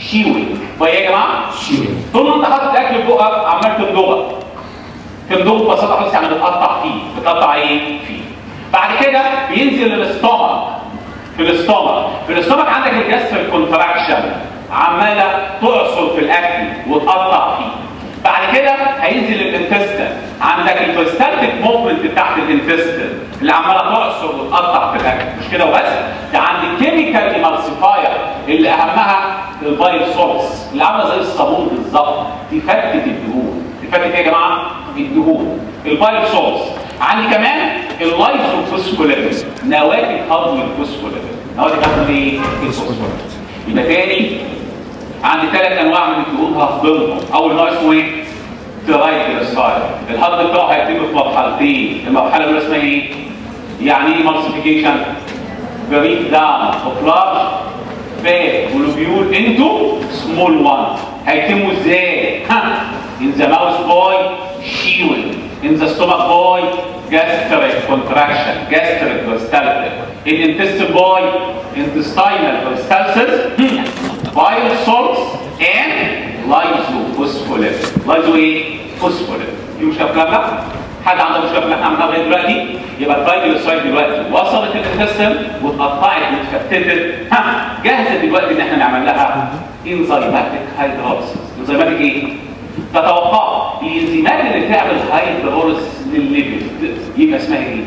شيوينج باي ايه يا جماعه؟ شيوينج طول ما انت حاطط الاكل في بقك عمال تمضغه تمضغه ببساطه خالص يعني بتقطع فيه بتقطع ايه؟ فيه بعد كده بينزل الاستومك في الاستومك في الاستومك عندك الجاستريك كونتراكشن عماله تعصر في الاكل وتقطع فيه بعد كده هينزل الانتستين عندك البريستالتيك موفمنت بتاعت الانتستين اللي عماله تعصر وتقطع في الاكل مش كده وبس ده عندي كيميكال ايمالسيفاير اللي اهمها البايل سورس اللي عامله زي الصابون بالظبط دي فتت الدهون دي فتت ايه يا جماعه؟ الدهون البايل سورس عندي كمان اللايزوفوسفوليبيد نواتج هضم الفوسفوليبيد نواتج هضم ايه؟ الفوسفوليبيد يبقى تاني عندي ثلاث انواع من الدهون هفضلهم اول نوع اسمه ايه؟ ترايجليسرايد الهضم بتاعه هيتم في مرحلتين المرحله الاولى اسمها ايه؟ يعني ايه مالسيفيكيشن؟ بريك داون اوف لارج فات globule into small one هيتموا ازاي؟ ها in the mouth boy chewing in the stomach boy gastric contraction gastric peristalsis in intestine boy intestinal peristalsis bile salts and lysophospholipid lyso ايه؟ phospholipid في مشكله في الكلام ده؟ حد عنده مشكله في اللي احنا عملناه لغايه دلوقتي يبقى الترايجليسرايد دلوقتي وصلت الانتستين واتقطعت واتفتتت ها جاهزه دلوقتي ان احنا نعمل لها انزيماتيك هيدروليسيس انزيماتيك ايه؟ تتوقع الانزيمات اللي تعمل هيدروليسيس للليبيد يبقى اسمها ايه؟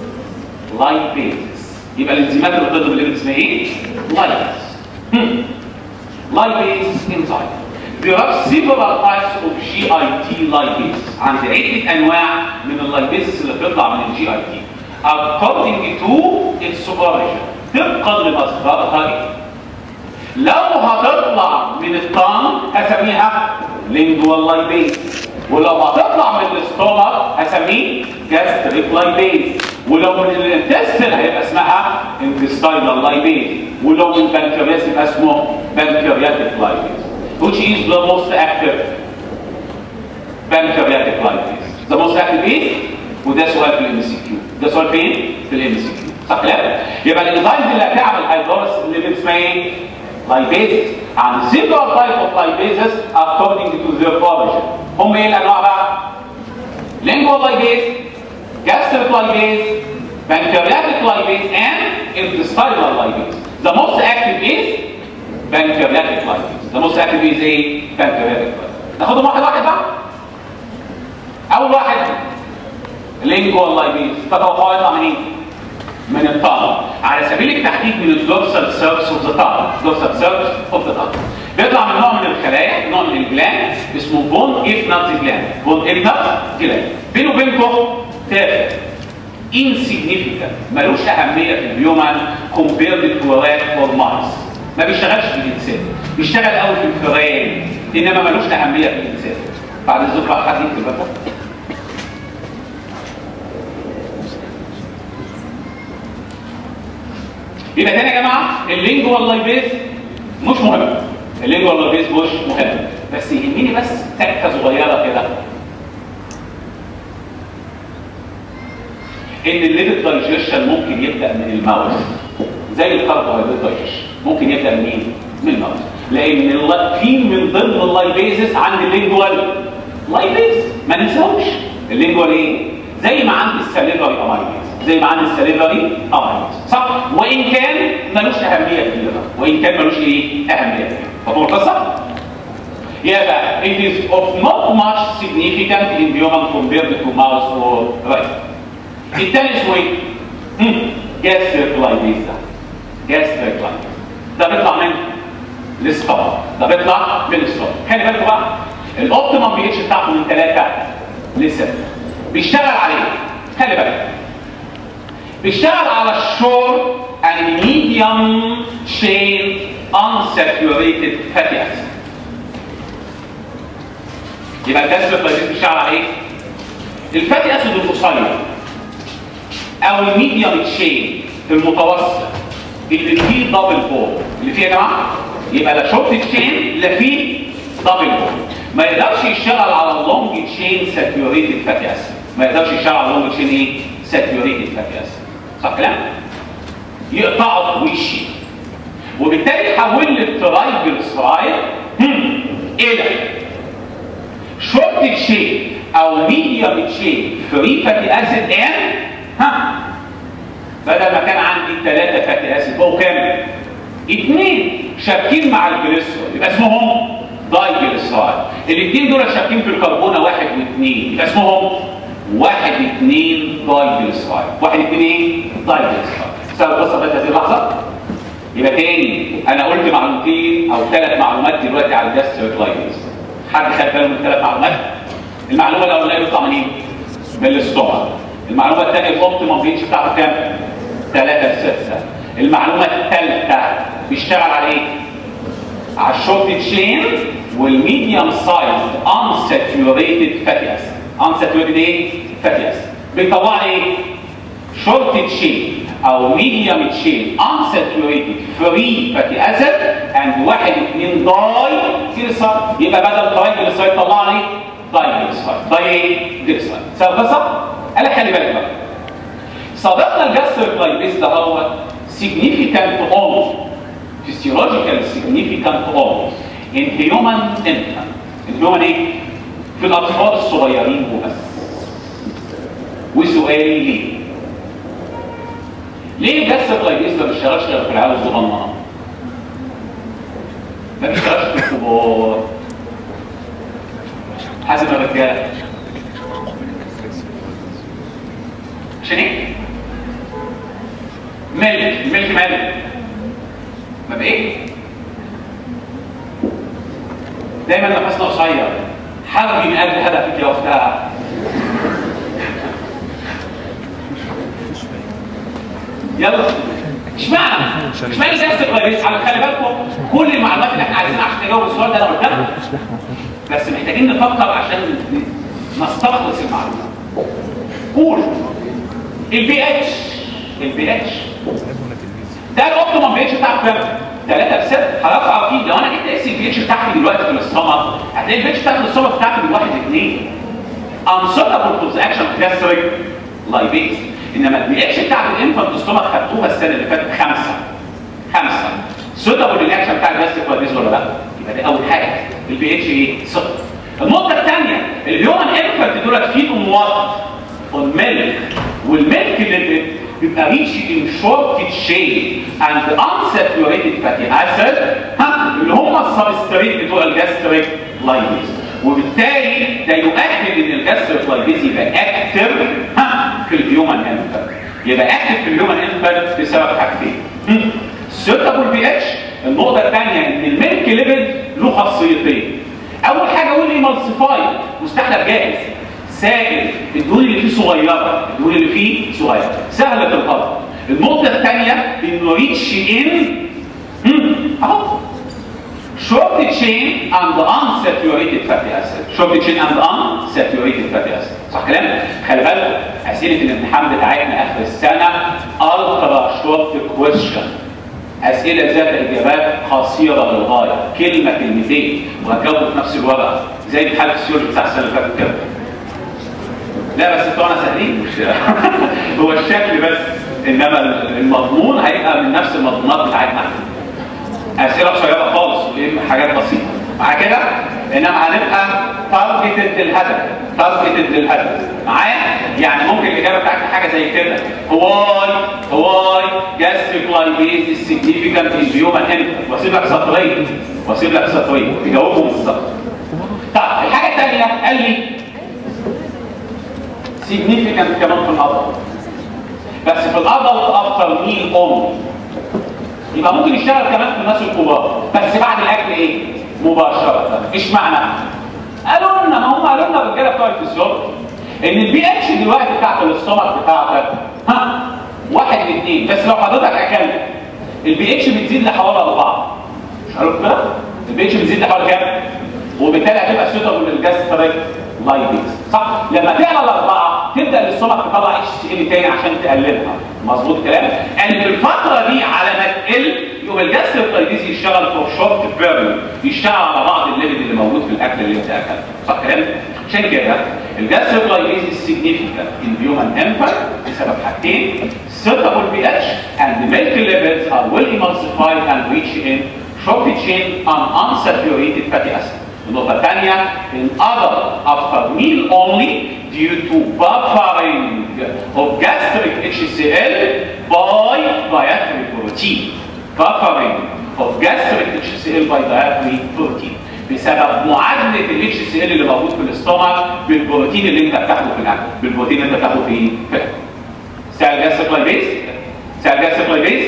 لايبيز يبقى الانزيمات اللي بتضرب الليبيد اسمها ايه؟ لايبيز لايبيز انزيم There are several types of GIT lipase. عند عدة أنواع من اللايبيز اللي بتطلع من الجي اي تي. According to its origin. طبقا لمصدرها إيه؟ لو هتطلع من الطن هسميها lingual lipase. ولو هتطلع من الاستومك هسميه gastric lipase. ولو من الانتستين هيبقى اسمها intestinal lipase. ولو من البنكرياس يبقى اسمه pancreatic lipase. which is the most active pancreatic lipase. The most active is وده سؤال في الام سي كيو. ده سؤال فين؟ في الام سي كيو. صح كده؟ يبقى الانزيمز اللي هتعمل هيدروليس اللي اسمها ايه؟ لايبيزز. عند several type of lipases according to their origin. هم ايه الانواع بقى؟ lingual lipase, gastric lipase, pancreatic lipase, and intestinal lipase. The most active is pancreatic lipase. The most active is ايه؟ pancreatic lipase. ناخدهم واحد واحد بقى. أول واحد lingual lipase. تتوقعوا يطلع منين؟ من الطن. على سبيل التحديد من الدورسال سيرفس اوف ذا طن. دورسال سيرفس اوف ذا طن. بيطلع من نوع من الخلايا، نوع من الجلاند اسمه بون إفنات جلاند. بون إفنات جلاند. بينه وبينكم تافه. insignificant ملوش أهمية في الهيومن compared to rat or mice. ما بيشتغلش في الانسان بيشتغل قوي في الفئران انما ملوش اهميه في الانسان بعد الذكرى حد يكتب بقى يبقى تاني يا جماعه اللينجوال لايبيز مش مهم اللينجوال لايبيز مش مهم بس يهمني بس تكه صغيره كده ان الليبيد دايجيشن ممكن يبدا من الماوس زي الكربوهيدرات دايجيشن ممكن يبدا منين؟ من الماوس لان الل- في من ضمن اللايبيزز عند اللينجوال لايبيز ما ننساهوش اللينجوال ايه؟ زي ما عند السليفري امايليز زي ما عند السليفري امايليز صح؟ وان كان ملوش اهميه كبيره وان كان ملوش ايه؟ اهميه كبيره فطول القصه؟ يبقى it is of not much significant in human compared to mouse or rat. التاني اسمه ايه؟ جاستريك لايبيز ده جاستريك لايبيز ده بيطلع من الاستومك ده بيطلع من الاستومك خلي بالكوا بقى الاوبتيمم بي اتش بتاعته من 3 ل 6 بيشتغل عليه خلي بالك بيشتغل على الشور and medium chain unsaturated fatty acid يبقى الجاستريك لايبيز بيشتغل على ايه؟ الفاتي اسيد القصير او الميديوم تشين المتوسط اللي فيه دبل بول اللي فيه يا جماعه يبقى لا شورت تشين لا فيه دبل بول ما يقدرش يشتغل على اللونج تشين ساتيوريتد فاتي اسيد ما يقدرش يشتغل على اللونج تشين ايه ساتيوريتد فاتي اسيد صح كلام يقطعه ويشيل وبالتالي حول لي الترايجلسرايد الى شورت تشين او ميديوم تشين فري فاتي اسيد ان ها بدل ما كان عندي ثلاثه فاتي اسيد بقوا كام؟ اثنين شابكين مع الجليسرول يبقى اسمهم دايجليسرايد الاثنين دول شابكين في الكربونه واحد واثنين يبقى اسمهم واحد اثنين دايجليسرايد واحد اثنين دايجليسرايد سبب القصه في هذه اللحظه يبقى تاني انا قلت معلومتين او ثلاث معلومات دلوقتي على الجاستريك لايجلز حد خد باله من الثلاث معلومات المعلومه الاولانيه بتطلع منين؟ من الاستومك المعلومه الثانيه الاوبتيمم ريتش بتاعته كام؟ 3 6 المعلومه الثالثه بيشتغل على ايه؟ على الشورت تشين والميديوم سايز unsaturated فاتي اسيد unsaturated ايه؟ فاتي اسيد بيطلع لي ايه؟ شورت تشين او ميديوم تشين unsaturated free fatty acid and واحد اثنين داي جليسرايد يبقى بدل داي جليسرايد طلع لي داي جليسرايد داي ايه؟ جليسرايد سبب قصه؟ قال لك خلي بالك بقى صديقنا الجاستريك لايبيز ده هو significant only physiological significant only in human infant in human ايه؟ في الاطفال الصغيرين وبس وسؤالي ليه؟ ليه الجاستريك لايبيز ده ما بيشتغلش غير في العيال الصغننه؟ ما بيشتغلش في الكبار حسب الرجاله عشان ايه؟ ملك الملك مالك ما بايه؟ دايما نفسنا قصير حاولي من قبل هدفك يا اختها يلا اشمعنى؟ اشمعنى جلسه الرئيس؟ على خلي بالكم كل المعلومات اللي احنا عايزينها عشان نجاوب السؤال ده انا قلتها بس محتاجين نفكر عشان نستخلص المعلومه قول البي اتش البي اتش ده الاوبتيمم بي اتش بتاعك كام؟ 3 في 6 حضرتك عارفين لو انا جيت اقيس البي اتش بتاعتي دلوقتي في الاستومك هتلاقي البي اتش بتاعت الاستومك بتاعتي من 1 2 unsuitable for the action of gastric lipase انما البي اتش بتاعت الانفانت استومك خدتوها السنه اللي فاتت خمسه خمسه suitable للاكشن بتاع الجاستريك لايبيز ولا لا؟ يبقى دي اول حاجه البي اتش ايه؟ صفر النقطه الثانيه الهيومن انفانت دولت فيهم وات on milk والميلك اللي بيبقى ريتش ان شورت تشين اند unsaturated fatty acid ها اللي هم السبستريت بتوع الجاستريك لايبيز وبالتالي ده يؤكد ان الجاستريك لايبيز يبقى اكتف ها في الهيومن انفانت يبقى اكتف في الهيومن انفانت بسبب حاجتين سيتابل بي اتش النقطه الثانيه ان الميلك ليفل له خاصيتين اول حاجه قول لي مالسيفايد مستحلب جاهز سائل الدهون اللي فيه صغيره الدهون اللي فيه صغيره سهله الهضم النقطه الثانيه انه ريتش ان اهو short chain and unsaturated fatty acid short chain and unsaturated fatty acid صح كلام خلي بالك اسئله الامتحان بتاعتنا اخر السنه الترا شورت كويشن اسئله ذات اجابات قصيره للغايه كلمه كلمتين وهتجاوب في نفس الورقه زي امتحان السيولوجي بتاع السنه اللي فاتت كده لا بس بتوعنا سهلين مش هو الشكل بس انما المضمون هيبقى من نفس المضمونات بتاعتنا اسئله قصيره خالص حاجات بسيطه مع كده انما هنبقى تارجتد للهدف تارجتد للهدف معايا يعني ممكن الاجابه بتاعتنا حاجه زي كده هواي هواي جاستريك لايبيز السيجنيفيكانت الهيومن انفنت واسيب لك سطرين واسيب لك سطرين تجاوبهم بالظبط طيب الحاجه الثانيه قال لي significant كمان في الادلت بس في الادلت افتر ميل اونلي يبقى ممكن يشتغل كمان في الناس الكبار بس بعد الاكل ايه؟ مباشره ايش معنى؟ قالوا لنا ما هم قالوا لنا الرجاله بتوع الفسيولوجي ان البي اتش دلوقتي بتاعت الاستومك بتاعتك ها واحد لاثنين بس لو حضرتك اكلت البي اتش بتزيد لحوالي اربعه مش عارف كده؟ البي اتش بتزيد لحوالي كام؟ وبالتالي هتبقى سوتابل للجاستريك لايبيز صح لما تعلى الاربعه تبدا الاستومك تطلع اتش سي ال تاني عشان تقللها مظبوط الكلام ان في الفتره دي على ما تقل يبقى الجاستريك لايبيز يشتغل فور شورت بيريود يشتغل على بعض الليفل اللي موجود في الاكل اللي انت اكلته صح كلام عشان كده الجاستريك لايبيز significant in human infant بسبب حاجتين suitable pH and the milk levels are well emulsified and rich in short chain and unsaturated fatty acid. النقطة الثانية in other after meal only due to buffering of gastric HCl by dietary protein. Buffering of gastric HCl by dietary protein. بسبب معادله الاتش سي ال اللي موجود في الاستومك بالبروتين اللي انت بتاخده في الاكل بالبروتين اللي انت بتاخده في في الاكل سال جاستريك لايبيز سال جاستريك لايبيز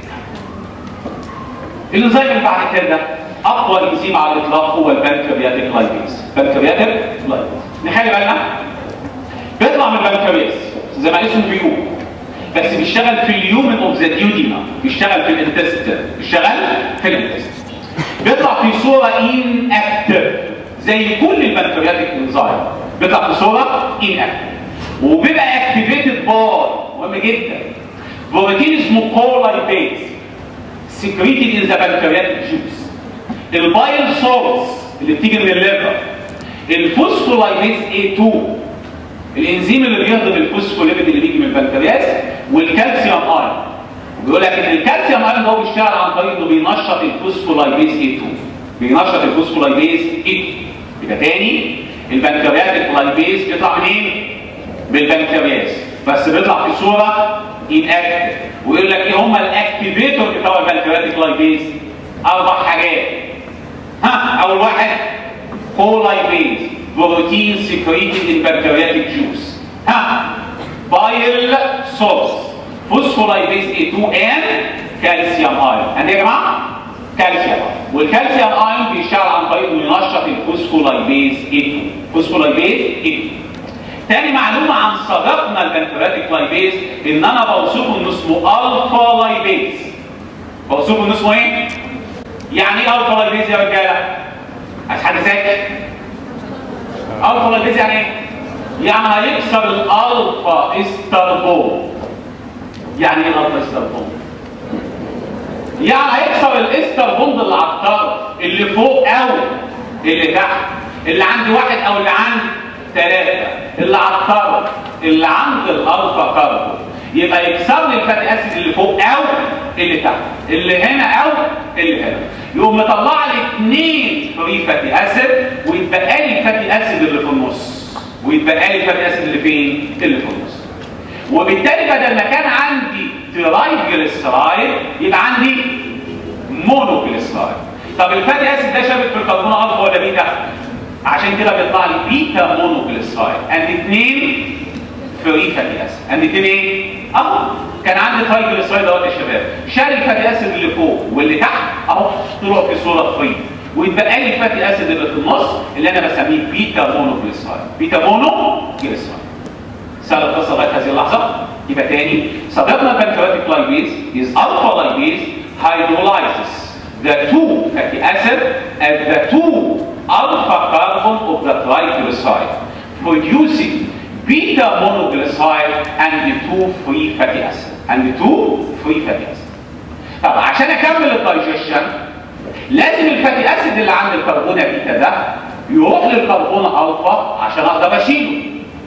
الانزيم اللي بعد كده اقوى انزيم على الاطلاق هو البنكرياتيك لايبيز بنكرياتيك لايبيز نخلي بالنا بيطلع من البنكرياس زي ما اسمه بيقول بس بيشتغل في اليومن اوف ذا ديودينا بيشتغل في الانتستين بيشتغل في الانتستين بيطلع في صوره ان اكتف زي كل البنكرياتيك انزايم بيطلع في صوره ان اكتف وبيبقى اكتيفيتد باي مهم جدا بروتين اسمه كولايبيز سكريتد ان ذا بنكرياتيك جوز البايل سورس اللي بتيجي من الليفر الفوسفولايبيز A2 الانزيم اللي بيهضم الفوسفوليبيد اللي بيجي من البنكرياس والكالسيوم ايون وبيقول لك ان الكالسيوم ايون ده هو بيشتغل عن طريق انه بينشط الفوسفولايبيز A2 بينشط الفوسفولايبيز A2 يبقى تاني البنكرياتيك لايبيز بيطلع منين؟ من البنكرياس بس بيطلع في صوره ان اكتف ويقول لك ايه هم الاكتيفيتور بتوع البنكرياتيك لايبيز؟ اربع حاجات ها اول واحد كولايبيز بروتين سكريتد ان بنكرياتيك جوز ها بايل سورس فوسفولايبيز A2 and كالسيوم ايون عندي يا جماعه كالسيوم ايون والكالسيوم ايون بيشتغل عن طريق انه ينشط الفوسفولايبيز A2 فوسفولايبيز A2 تاني معلومه عن صديقنا البنكرياتيك لايبيز ان انا بوصفه انه اسمه الفا لايبيز بوصفه انه اسمه ايه؟ يعني ايه الفا لايبيز يا رجاله؟ عايز حد ذاكر؟ الفا لايبيز يعني ايه؟ يعني هيكسر الالفا استربون يعني ايه الالفا استربون؟ يعني هيكسر الاستر بوند اللي على الطرف اللي فوق او اللي تحت اللي عند واحد او اللي عند ثلاثة اللي على الطرف اللي عند الالفا كاربون يبقى يكسر لي الفاتي اسيد اللي فوق او اللي تحت اللي هنا او اللي هنا يقوم مطلع لي اثنين فري فاتي اسيد ويتبقى لي الفاتي اسيد اللي في النص ويتبقى لي الفاتي اسيد اللي فين؟ اللي في النص وبالتالي بدل ما كان عندي ترايجليسرايد يبقى عندي مونوجليسرايد طب الفاتي اسيد ده شابك في الكربون الفا ولا بيتا؟ عشان كده بيطلع لي بيتا مونوجليسرايد اند اثنين فري فاتي اسيد اند اثنين ايه؟ اهو كان عندي ترايجليسرايد اهو يا شباب شال الفاتي اسيد اللي فوق واللي تحت اهو طلعوا في صوره فري ويتبقى لي الفاتي اسيد اللي في النص اللي انا بسميه بيتا مونوجليسرايد بيتا مونوجليسرايد سهل القصه لغايه هذه اللحظه يبقى تاني صديقنا البنكرياتيك لايبيز is alpha lipase hydrolyzes the two fatty acid at the two alpha carbon of the triglyceride producing beta monoglyceride and the two free fatty acid and the two free fatty acid طب عشان اكمل الدايجيشن لازم الفاتي اسيد اللي عند الكربونه بيتا ده يروح للكربونه الفا عشان اقدر اشيله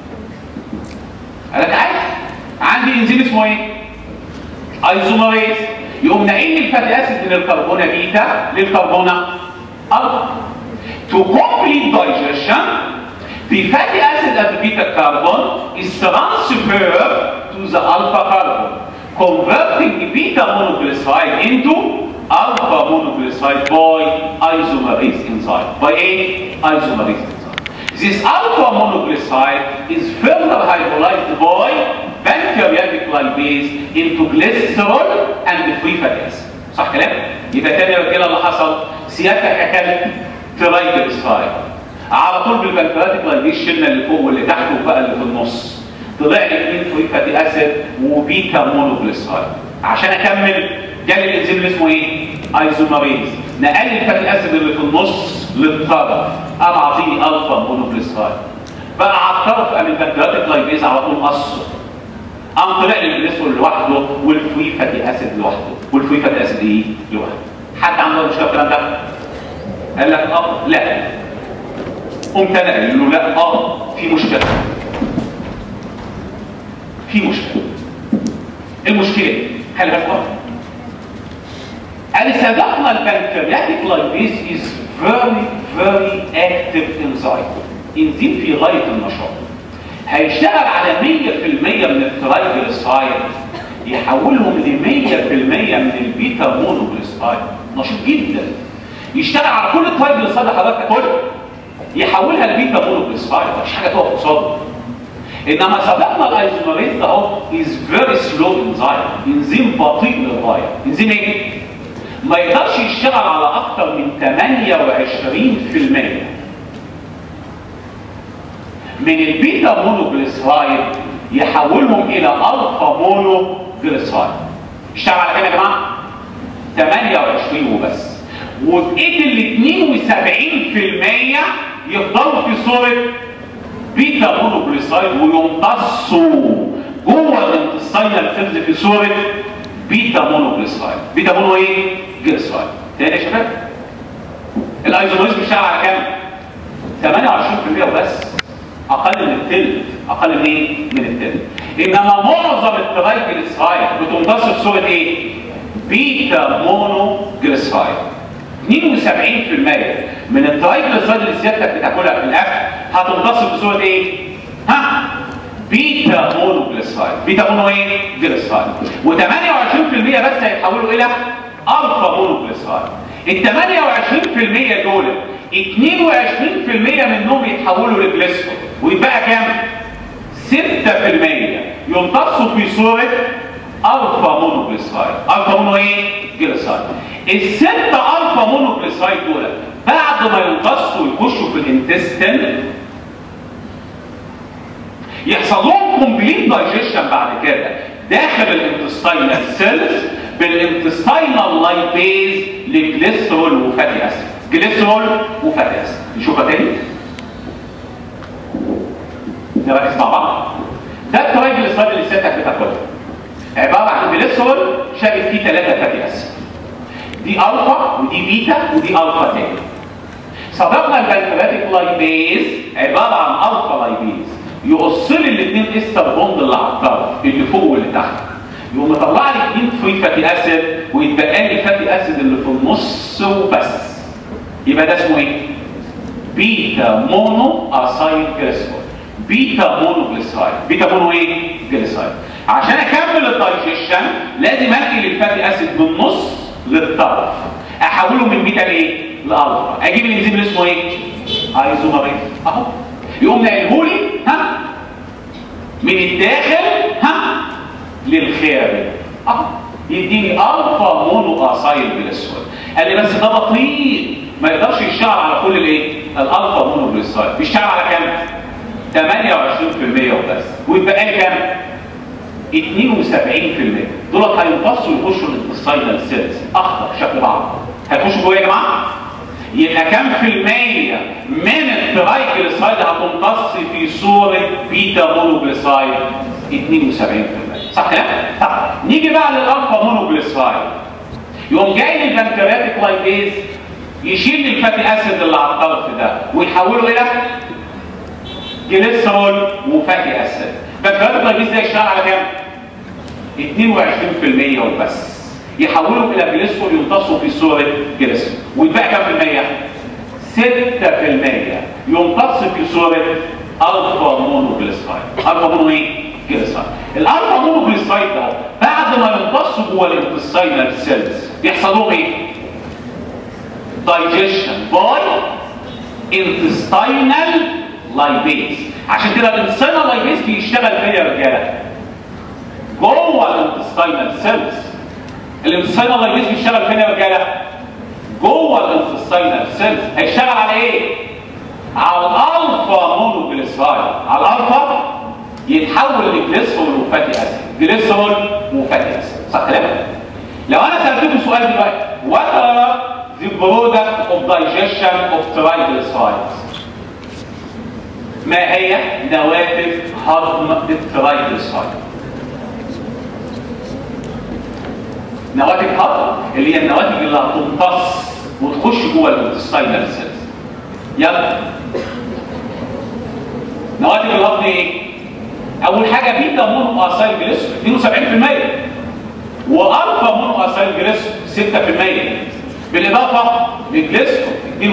انا عارف عندي انزيم اسمه ايه؟ ايزومريز يقوم ناقل لي الفاتي اسيد من الكربونه بيتا للكربونه الفا To complete digestion, the fatty acid at the beta carbon is transferred to the alpha carbon, converting the beta monoglyceride into alpha monoglyceride by isomerase enzyme. By a isomerase enzyme. This alpha monoglyceride is further hydrolyzed by pancreatic lipase into glycerol and free fatty acid. صح كلام؟ يبقى تاني يا رجاله اللي حصل سيادتك اكلت ترايجليسرايد على طول بالبنكرياتيك لايبيز شلنا اللي فوق واللي تحت وبقى اللي في النص طلع لي اثنين فري فاتي اسيد وبيتا مونوجليسرايد عشان اكمل جالي الانزيم اللي اسمه ايه؟ ايزوماريز نقل الفاتي اسيد اللي في النص للطرف قام عاطيني الفا مونوجليسرايد بقى على الطرف قام البنكرياتيك لايبيز على طول قصه قام طلع لي الجليسرول لوحده والفري فاتي اسيد لوحده والفري فاتي اسيد ايه؟ لوحده حد عنده مشكله في الكلام ده؟ قال لك اه لا قمت انا قايل له لا اه في مشكله في مشكله المشكله خلي بالك بقى. قال سبقنا البنكرياتيك لايبيز is very very active enzyme انزيم في غايه النشاط هيشتغل على 100% من الترايجليسرايد يحولهم ل 100% من البيتا مونوجليسرايد نشيط جدا يشتغل على كل الترايجليسرايد اللي حضرتك تاكلها يحولها لبيتا مونوجليسرايد مفيش حاجه تقف قصاده انما سبقنا الايزوميريز ده اهو از فيري سلو انزيم انزيم بطيء للغايه انزيم ايه؟ ما يقدرش يشتغل على اكتر من 28% من البيتا مونوجليسرايد يحولهم الى الفا مونوجليسرايد اشتغل على كده يا جماعه 28 وبس وبقيه ال 72% يفضلوا في صوره بيتا مونوجليسرايد ويمتصوا جوه الانتستينال سيلز في صوره بيتا مونوجليسرايد بيتا مونو ايه؟ جليسرايد تاني يا شباب الايزوميريز بيشتغل على كام؟ 28% وبس اقل من التلت اقل من ايه؟ من التلت انما معظم الترايجليسرايد بتمتص في صوره ايه؟ بيتا مونو جليسرايد 72% من الترايجليسرايد اللي سيادتك بتاكلها في الاكل هتمتص في صوره ايه؟ ها؟ بيتا مونو جليسرايد بيتا مونو ايه؟ جليسرايد و28% بس هيتحولوا الى الفا مونو جليسرايد ال 28% دول 22% منهم يتحولوا لجليسرول ويتبقى كام؟ 6% يمتصوا في صورة ألفا مونوجليسرايد ألفا مونو إيه؟ جليسرايد الستة ألفا مونوجليسرايد دول بعد ما يمتصوا ويخشوا في الانتستين يحصل لهم كومبليت دايجيشن بعد كده داخل الانتستينال سيلز بالانتستينال لايبيز لجليسرول وفاتي اسيد جليسرول وفاتي اسيد نشوفها تاني نركز مع بعض ده الترايجليسرايد اللي سيادتك بتاكلها عباره عن جليسرول شابك فيه ثلاثه فاتي اسيد دي الفا ودي بيتا ودي الفا تاني سبقنا البنكرياتيك لايبيز عباره عن الفا لايبيز يقص لي الاثنين استر بوند اللي على الطرف اللي فوق واللي تحت يقوم مطلع لي اثنين فري فاتي اسيد ويتبقى لي فاتي اسيد اللي في النص وبس يبقى ده اسمه ايه؟ بيتا مونو اسايل جليسرول بيتا مونو جليسرايد بيتا مونو ايه؟ جليسرايد عشان اكمل الدايجيشن لازم انقل الفاتي اسيد من النص للطرف احوله من بيتا لايه؟ لالفا اجيب الانزيم اللي اسمه ايه؟ ايزومريز اهو يقوم نقلهولي ها من الداخل ها للخارج اه يديني الفا مونو اسايل جليسرول قال لي بس ده بطيء ما يقدرش يشتغل على كل الايه الالفا مونو جليسرول بيشتغل على كام 28% وبس ويتبقى لي كام 72% دول هينقصوا يخشوا الانتستينال سيلز اخضر شكل بعض هيخشوا جوه يا جماعه يبقى كام في المية من الترايجليسرايد هتمتص في صورة بيتا مونوجليسرايد 72% صح كده؟ صح نيجي بقى للالفا مونوجليسرايد يقوم جاي البنكرياتيك لايبيز يشيل الفاتي اسيد اللي على الطرف ده ويحوله الى جليسرول وفاتي اسيد البنكرياتيك لايبيز ده يشتغل على كام؟ 22% وبس يحولهم الى جليسرول يمتصوا في صوره جليسرول ويتبقى كام في المية؟ 6% يمتص في صوره الفا مونو جليسرايد الفا مونو ايه؟ جليسرايد الالفا مونو جليسرايد ده بعد ما يمتصوا جوه الانتستينال سيلز يحصل لهم ايه؟ دايجيشن باي انتستينال لايبيز عشان كده الانتستينال لايبيز بيشتغل فين يا رجاله؟ جوه الانتستينال سيلز الانتستينال لايبيز بيشتغل فين يا رجاله؟ جوه الانتستينال سيلز هيشتغل على ايه؟ على الالفا مونوجليسرايد على الالفا يتحول لجليسرول وفاتي اسيد جليسرول وفاتي اسيد صح كلام؟ لو انا سالتكم سؤال دلوقتي what are the product of digestion of triglycerides ما هي نواتج هضم الترايجليسرايد نواتج هضم اللي هي النواتج اللي هتمتص وتخش جوه الانتستينال سيلز يلا نواتج الهضم ايه؟ اول حاجه بيتا مونو اسايل جليسرول 72% والفا مونو اسايل جليسرول 6% بالاضافه للجليسرول 22%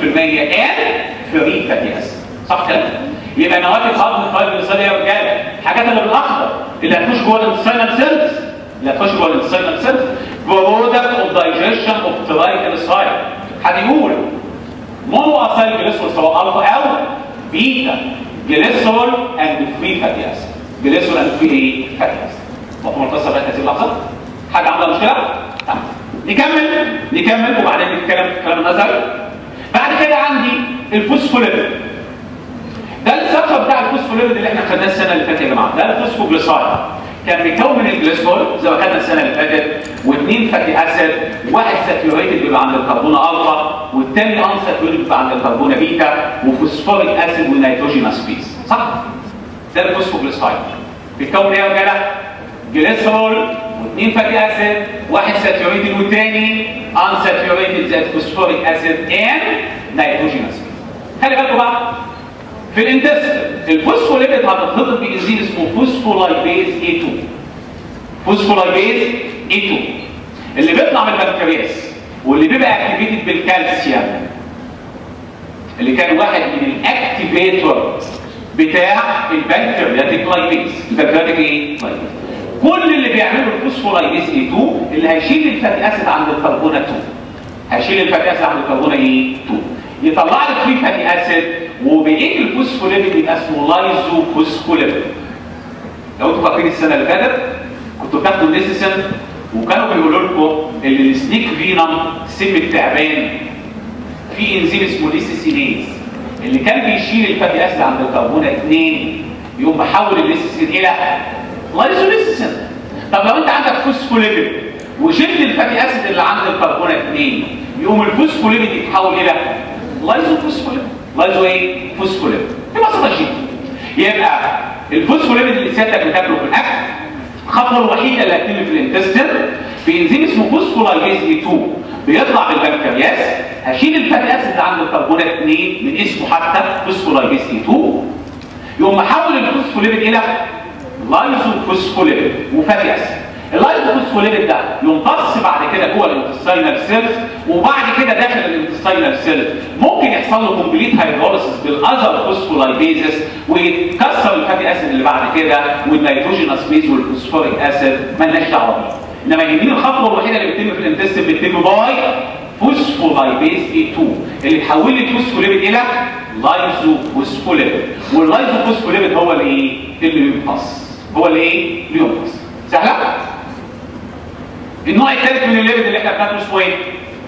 ان فري فاتي اسيد صح كده؟ يبقى نواتج هضم الترايجليسيرايد يا رجاله الحاجات اللي بالاخضر اللي هتخش جوه الانساينال سيلز اللي هتخش جوه الانساينال سيلز برودكت اوف دايجيشن اوف ترايجليسيرايد حد يقول مونو اسايل جليسرول سواء الفا او بيتا جليسرول اند فري فاتي اسيد جليسرول اند فري ايه؟ فاتي اسيد مفهوم القصه بقى هذه اللحظه؟ حد عندها مشكله؟ طيب نكمل نكمل وبعدين نتكلم في الكلام النظري بعد كده عندي الفوسفوليبيد ده السكر بتاع الفوسفوليبيد اللي احنا خدناه السنه اللي فاتت يا جماعه ده الفوسفوجليسايد كان بيكون من الجليسرول زي ما خدنا السنه اللي فاتت واثنين فاتي اسيد واحد ساتيوريتد بيبقى عند الكربون الفا والثاني ان ساتيوريتد بيبقى عند الكربون بيتا وفوسفوريك اسيد ونيتروجينوس بيس صح؟ ده الفوسفوجليسايد بيتكون ايه يا رجاله؟ جليسرول واثنين فاتي اسيد واحد ساتيوريتد والثاني ان ساتيوريتد زائد فوسفوريك اسيد ان نيتروجينوس بيس خلي بالكم بقى في الانتستين الفوسفوليبيد هتتخلط بانزيم اسمه فوسفولايبيز A2 فوسفولايبيز A2 اللي بيطلع من البنكرياس واللي بيبقى اكتيفيتد بالكالسيوم اللي كان واحد من الاكتيفيتور بتاع البنكرياتيك لايبيز البنكرياتيك ايه؟ لايبيز كل اللي بيعمله الفوسفولايبيز A2 اللي هيشيل الفاتي اسيد عند الكربونه 2 هيشيل الفاتي اسيد عند الكربونه ايه؟ 2 يطلع لك فري فاتي اسيد وبقيه الفوسفوليبيد يبقى اسمه لايزو فوسفوليبيد لو انتوا فاكرين السنه اللي فاتت كنتوا بتاخدوا الليسيسن وكانوا بيقولوا لكم ان السنيك فينم سم التعبان في انزيم اسمه ليسيسينيز اللي كان بيشيل الفاتي اسيد عند الكربونه 2 يقوم محول الليسيسين الى لايزو ليسيسن طب لو انت عندك فوسفوليبيد وشلت الفاتي اسيد اللي عند الكربونه 2 يقوم الفوسفوليبيد يتحول الى لايزو فوسفوليبيد لايزو ايه؟ فوسفوليبيد ببساطه شديده يبقى الفوسفوليبيد اللي سيادتك بتاكله في الاكل الخطوه الوحيده اللي هتتم في الانتستين في انزيم اسمه فوسفولايبيز اي 2 بيطلع بالبنكرياس هشيل الفاتي اسيد اللي عند الكربونات 2 من اسمه حتى فوسفولايبيز اي 2 يقوم محول الفوسفوليبيد الى لايزو فوسفوليبيد وفاتي اسيد اللايزوفوسفوليبيد ده يمتص بعد كده جوه الانتستينال سيلز وبعد كده داخل الانتستينال سيلز ممكن يحصل له كومبليت هيدروليسيس بالاذر فوسفولايبيزس ويتكسر الفاتي اسيد اللي بعد كده والنيتروجينوس بيز والفوسفوريك اسيد مالناش دعوه بيه انما يهمني الخطوه الوحيده اللي بتتم في الانتستين بتتم باي فوسفولايبيز اي 2 اللي تحول لي الفوسفوليبيد الى لايزوفوسفوليبيد واللايزوفوسفوليبيد هو اللي ايه؟ اللي بيمتص هو اللي ايه؟ اللي يمتص سهله؟ النوع الثالث من الليبيد اللي احنا بناكله اسمه ايه؟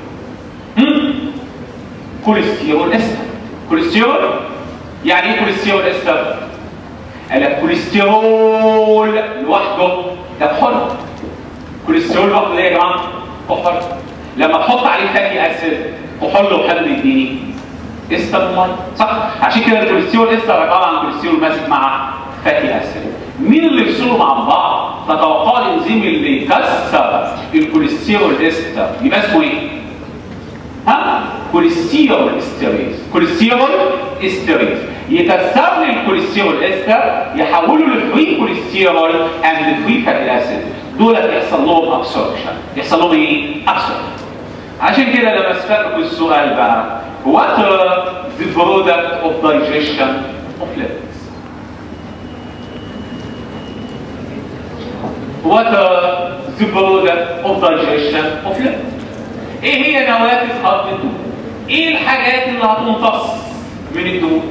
كوليسترول استر كوليسترول يعني ايه كوليسترول استر؟ قال لك كوليسترول لوحده ده كحول كوليسترول لوحده ده يا جماعه كحول لما تحط عليه فاتي اسيد كحول وحل يديني استر ميه صح عشان كده الكوليسترول استر عباره عن كوليسترول ماسك مع فاتي اسيد مين اللي يفصلوا مع بعض؟ تتوقع الانزيم اللي يكسر الكوليسترول استر يبقى اسمه ايه؟ ها؟ كوليسترول استريز كوليسترول استريز يكسر لي الكوليسترول استر يحوله لفري كوليسترول اند فري فاتي اسيد دول يحصل لهم ابسوربشن يحصل لهم ايه؟ ابسوربشن عشان كده لما اسالكم السؤال بقى what are the product of digestion of lipids what are the product of digestion of lipids ايه هي نواتج هضم الدهون ايه الحاجات اللي هتمتص من الدهون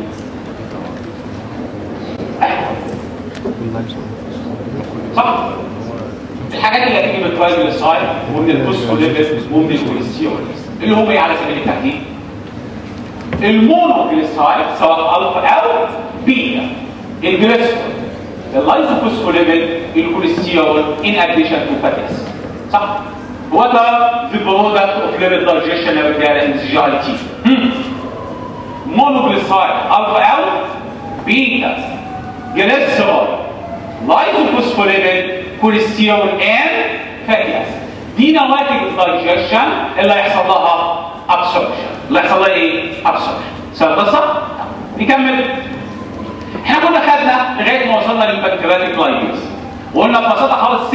صح الحاجات اللي هتيجي من الترايجليسرايد ومن الفوسفوليبيد ومن الكوليسترول اللي هم ايه على سبيل التحديد المونوجليسرايد سواء الفا او بيتا الجليسرول اللايزوفوسفوليبيد الكوليسترول ان اديشن تو فاتي صح What are the product of lipid digestion يا رجاله in the GIT? مونوجليسرايد الفا او بيتا جليسرول لايزوفوسفوليبيد كوليسترول ان فاتي اسيد دي نواتج الدايجيشن اللي هيحصل لها ابسوربشن اللي هيحصل لها ايه؟ ابسوربشن سهل القصه؟ نكمل احنا كنا خدنا لغايه ما وصلنا للبنكرياتيك لايبيز وقلنا ببساطه خالص 6%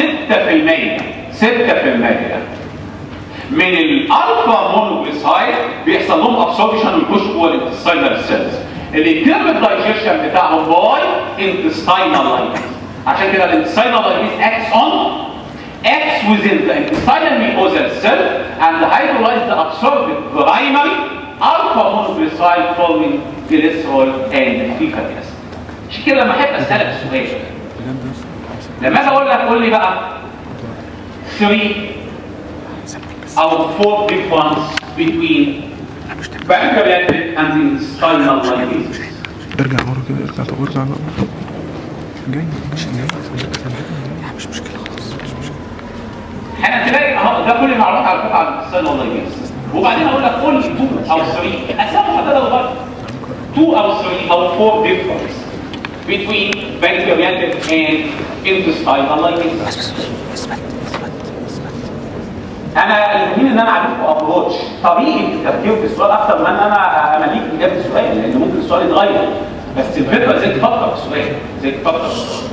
6% من الالفا مونوجليسايد بيحصل لهم ابسوربشن ويخش جوه الانتستينال سيلز اللي يتم الدايجيشن بتاعهم باي انتستينال لايبيز عشان كده الانتستينال لايبيز اكس اون acts within the intestinal mucosal cell and hydrolyze the absorbed primary alpha monoglyceride forming glycerol and free fatty acid. عشان كده لما احب اسالك سؤال لما اجي اقول لك قول لي بقى 3 او 4 difference between pancreatic and intestinal lipids. ارجع ورا كده ارجع طب ارجع بقى جاي مش جاي مش مشكلة خلاص مش مشكلة احنا تلاقي اهو ده كل المعلومات على فكره عن الانسان والله جاهز وبعدين اقول لك قول لي 2 او 3 اسامي محدده لغايه 2 او 3 او 4 difference between pancreatic and intestinal lipids. انا المهم ان انا اعرفكم ابروتش طريقه التفكير في السؤال اكتر من ان انا امليك اجابه السؤال لان ممكن السؤال يتغير بس الفكره ازاي تفكر في السؤال ازاي تفكر في السؤال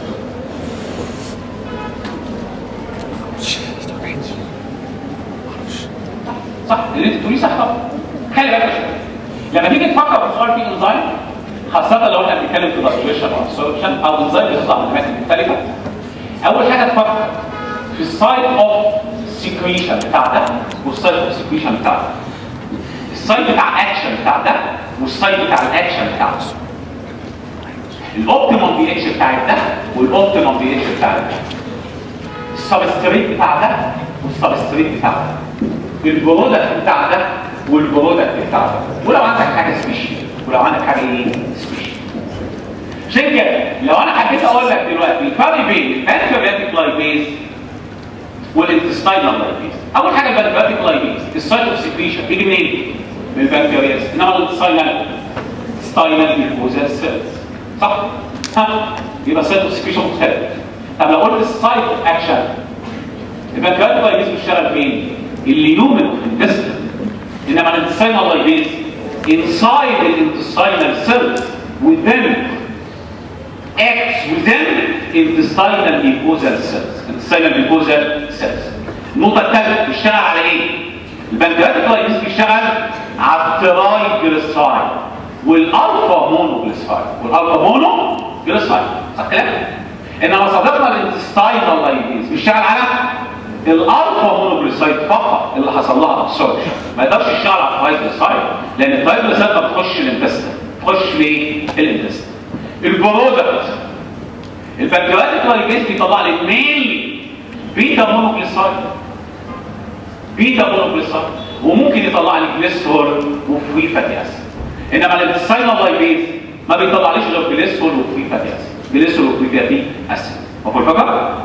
صح اللي انت بتقوليه صح طبعا خلي بالك يا شباب لما تيجي تفكر في سؤال فيه انزيم خاصة لو احنا بنتكلم في دايجيشن او ابسوربشن او انزيم بيطلع من اماكن مختلفة اول حاجة تفكر في السايت اوف سيكريشن بتاع ده والسايت اوف سيكريشن بتاع ده السايت بتاع اكشن بتاع ده والسايت بتاع الاكشن بتاع ده الاوبتيمم بي اتش بتاع ده والاوبتيمم بي اتش بتاع ده السبستريت بتاع ده والسبستريت بتاع ده البرودكت بتاع ده والبرودكت بتاع ده ولو عندك حاجه سبيشال ولو عندك حاجه ايه سبيشال عشان كده لو انا حبيت اقول لك دلوقتي الفرق بين البانكرياتيك لايبيز والانتستينال لايبيز اول حاجه البانكرياتيك لايبيز السايت اوف سكريشن بيجي منين؟ من البنكرياس انما الانتستينال ستاينال بيفوزال سيلز صح؟ ها يبقى سايت اوف سكريشن مختلف طب لو قلت السايت اوف اكشن البنكرياتيك لايبيز بيشتغل فين؟ اليومن في الانتستين انما الانتستينال لايبيز inside the intestinal cells within acts within intestinal mucosal cells intestinal mucosal cells النقطة الثالثة بيشتغل على ايه؟ البنكرياتيك لايبيز بيشتغل على التراي جليسرايد والالفا مونو جليسرايد والالفا مونو جليسرايد صح كلام؟ انما صديقنا الانتستينال لايبيز بيشتغل على الالفا مونوجليسايد فقط اللي حصل لها ابسوربشن ما يقدرش يشتغل على الترايجليسايد لان الترايجليسايد ما بتخش الانتستين تخش ليه؟ الانتستين البرودكت البنكرياتيك لايبيز بيطلع لك مينلي بيتا مونوجليسايد بيتا مونوجليسايد وممكن يطلع لك جليسرول وفري فاتي اسيد انما الانتستينال لايبيز ما بيطلعليش غير جليسرول وفري فاتي اسيد جليسرول وفري فاتي اسيد مفهوم الفكره؟